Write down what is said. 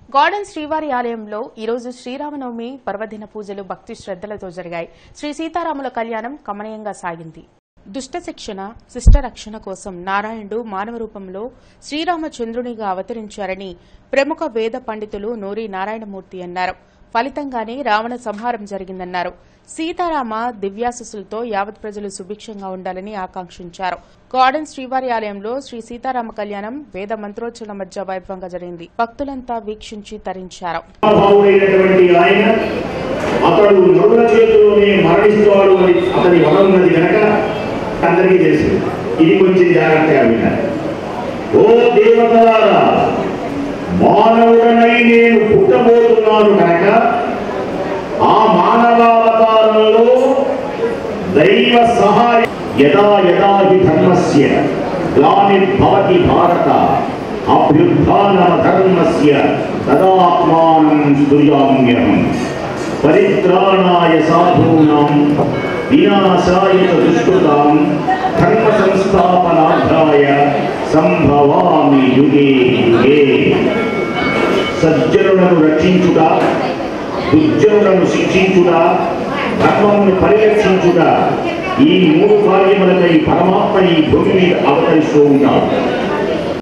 garden శ్రీవారి ఆలయంలో ఈరోజు శ్రీరామనవమి పర్వదిన పూజలు భక్తి శ్రద్దలతో జరిగాయి శ్రీ సీతారాముల కళ్యాణం కమనీయంగా సాగింది దుష్ట శిక్షణ శిష్ట రక్షణ కోసం నారాయణుడు మానవ రూపంలో శ్రీరామచంద్రునిగా అవతరించారని ప్రముఖ వేద పండితులు నూరి నారాయణమూర్తి అన్నారు ఫలితంగానే రావణ సంహారం జరిగిందన్నారు సీతారామ దివ్యాశస్సులతో యావత్ ప్రజలు సుభిక్షంగా ఉండాలని ఆకాంక్షించారు గార్డెన్ శ్రీవారి ఆలయంలో శ్రీ సీతారామ కళ్యాణం వేద మంత్రోచ్చరణ మధ్య వైభవంగా జరిగింది భక్తులంతా వీక్షించి తరించారు మహాభావుడైనటువంటి ఆయన అతడు నరుల చేతిలోనే మరణిస్తాడు అని అతని వరం ఉన్నది కనుక అందరికీ తెలుసు ఇది కొంచెం జాగ్రత్తగా వినాలి ఓ దేవతలారా మానవుడనై నేను పుట్టబోతున్నాను కనుక ఆ మానవావతారంలో దైవ సహాయం యదా యదా హి ధర్మస్య గ్లానిర్భవతి భారత అభ్యుత్థానమ ధర్మస్య తదాత్మానం స్తుయామ్యహం పరిత్రాణాయ సాధూనాం వినాశాయ చ దుష్కృతాం ధర్మ సంస్థాపనార్థాయ సంభవామి యుగే యుగే సజ్జనులను రక్షించుట దుర్జనులను శిక్షించుట ధర్మమును పరిరక్షించుట ఈ మూడు కార్యములకై పరమాత్మ ఈ భూమి మీద అవతరిస్తూ ఉంటాడు